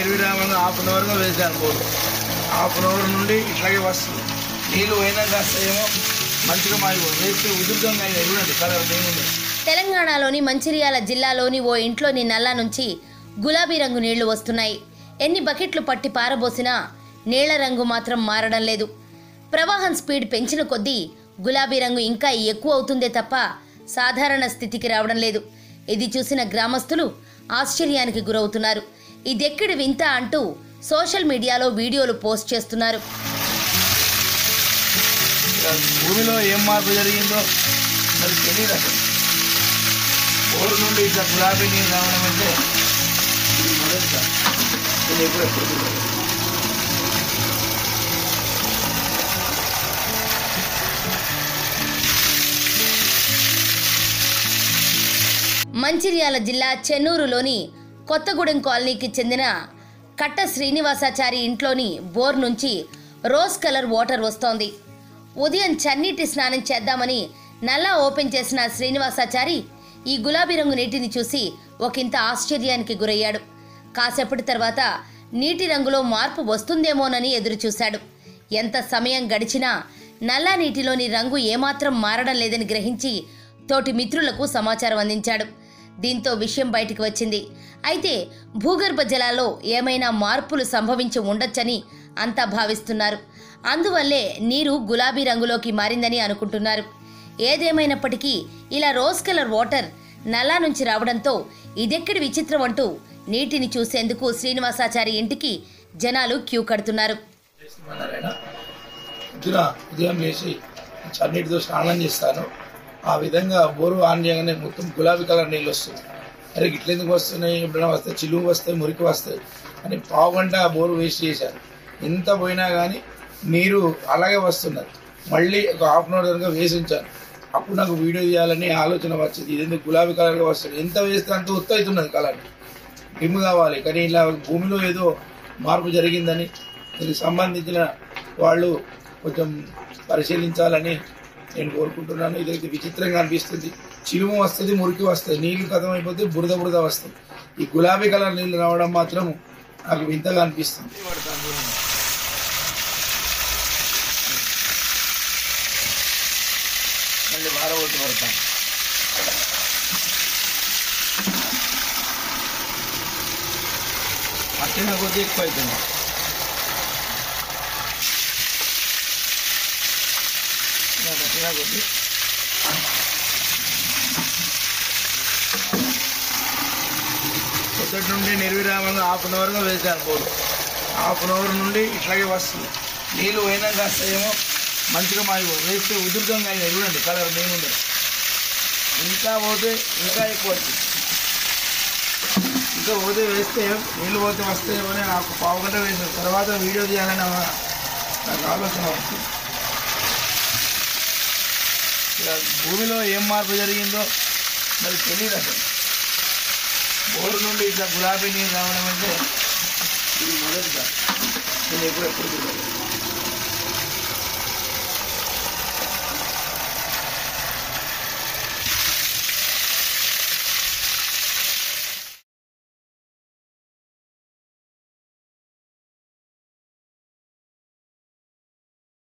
నిర్విరామంగా half an అవర్గా వేసాను board half an hour నుండి ఇట్లాగే వస్తుంది నీళ్ళు పోయినా కాస్త ఏమో మంచిగా మారి వేస్తే ఉధృతంగా అయింది చూడండి కలర్ దేని తెలంగాణలోని మంచిర్యాల జిల్లాలోని ఓ ఇంట్లోని నల్లా నుంచి గులాబీ రంగు నీళ్లు వస్తున్నాయి ఎన్ని బకెట్లు పట్టి పారబోసినా నీళ్ల రంగు మాత్రం మారడం లేదు ప్రవాహం స్పీడ్ పెంచిన కొద్దీ గులాబీ రంగు ఇంకా ఎక్కువ అవుతుందే తప్ప సాధారణ స్థితికి రావడం లేదు ఇది చూసిన గ్రామస్తులు ఆశ్చర్యానికి గురవుతున్నారు ఇదెక్కడి వింత అంటూ సోషల్ మీడియాలో వీడియోలు పోస్ట్ చేస్తున్నారు ఇక భూమిలో ఏం మార్పు జరిగిందో మరి తెలియదు అసలు బోరు నుండి ఇట్లా గులాబీ నీళ్ళు రావడం అంటే ఇది మొదటిసారి నేను ఎప్పుడు ఎప్పుడు చూడలేదు. మంచిర్యాల జిల్లా చెన్నూరులోని కొత్తగూడెం కాలనీకి చెందిన కట్ట శ్రీనివాసాచారి ఇంట్లోని బోర్ నుంచి రోజ్ కలర్ వాటర్ వస్తోంది ఉదయం చన్నీటి స్నానం చేద్దామని నల్లా ఓపెన్ చేసిన శ్రీనివాసాచారి ఈ గులాబీ రంగు నీటిని చూసి ఒకంత ఆశ్చర్యానికి గురయ్యాడు కాసేపటి తర్వాత నీటి రంగులో మార్పు వస్తుందేమోనని ఎదురుచూశాడు ఎంత సమయం గడిచినా నల్లా నీటిలోని రంగు ఏమాత్రం మారడం లేదని గ్రహించి తోటి మిత్రులకు సమాచారం అందించాడు దీంతో విషయం బయటికి వచ్చింది అయితే భూగర్భ జలాల్లో ఏమైనా మార్పులు సంభవించి ఉండొచ్చని అంతా భావిస్తున్నారు అందువల్లే నీరు గులాబీ రంగులోకి మారిందని అనుకుంటున్నారు ఏదేమైనప్పటికీ ఇలా రోజ్ కలర్ వాటర్ నల్లా నుంచి రావడంతో ఇదెక్కడి విచిత్రం అంటూ నీటిని చూసేందుకు శ్రీనివాసాచారి ఇంటికి జనాలు క్యూ కడుతున్నారు చేస్తున్నారైనా పొద్దున ఉదయం లేచి చన్నీటితో స్నానం చేస్తాను ఆ విధంగా బోరు ఆన్ చేయగానే మొత్తం గులాబీ కలర్ నీళ్ళు వస్తుంది అరే ఇట్లెందుకు వస్తున్నాయి ఎప్పుడైనా వస్తాయి చిలువు వస్తాయి మురికి వస్తాయి అని పావు గంట ఆ బోరు వేస్ట్ చేశాను ఎంత పోయినా కానీ నీరు అలాగే వస్తున్నది మళ్ళీ ఒక హాఫ్ అన్ అవర్ కనుక వేసి ఉంచాను అప్పుడు నాకు వీడియో తీయాలని ఆలోచన వచ్చింది ఇది ఎందుకు గులాబీ కలర్గా వస్తుంది ఎంత వేస్తే అంత ఉత్త అవుతున్నది కలర్ డిమ్ కావాలి కానీ ఇలా భూమిలో ఏదో మార్పు జరిగిందని దీనికి సంబంధించిన వాళ్ళు కొంచెం పరిశీలించాలని నేను కోరుకుంటున్నాను ఇదైతే విచిత్రంగా అనిపిస్తుంది చిలుము వస్తుంది మురికి వస్తుంది నీళ్లు కథం అయిపోతే బురద బురద వస్తుంది ఈ గులాబీ కలర్ నీళ్ళు రావడం మాత్రం నాకు వింతగా అనిపిస్తుంది మళ్ళీ వారబోతు పడతాను పట్టిన కొద్దీ ఎక్కువ అవుతుంది ఇలా పట్టిన కొద్దీ పొద్దుటి నుండి నిర్విరామంగా హాఫ్ అన్ అవర్గా వేసాను బోర్డు హాఫ్ అన్ అవర్ నుండి ఇట్లాగే వస్తుంది నీళ్ళు పోయినా కాస్త ఏమో మంచిగా మారి వేస్తే ఉధృతంగా అయింది చూడండి కలర్ నేను ఇంకా పోతే ఇంకా ఎక్కువ వచ్చింది ఇంకా పోతే వేస్తే నీళ్ళు పోతే వస్తాయేమో అని నాకు పావు గంట వేసిన తర్వాత వీడియో తీయాలని నాకు ఆలోచన వస్తుంది ఇలా భూమిలో ఏం మార్పు జరిగిందో మరి తెలియదు అసలు బోరు నుండి ఇట్లా గులాబీ నీళ్ళు రావడం అంటే ఇది మొదటిసారి నేను ఎప్పుడు ఎప్పుడు చూడలేదు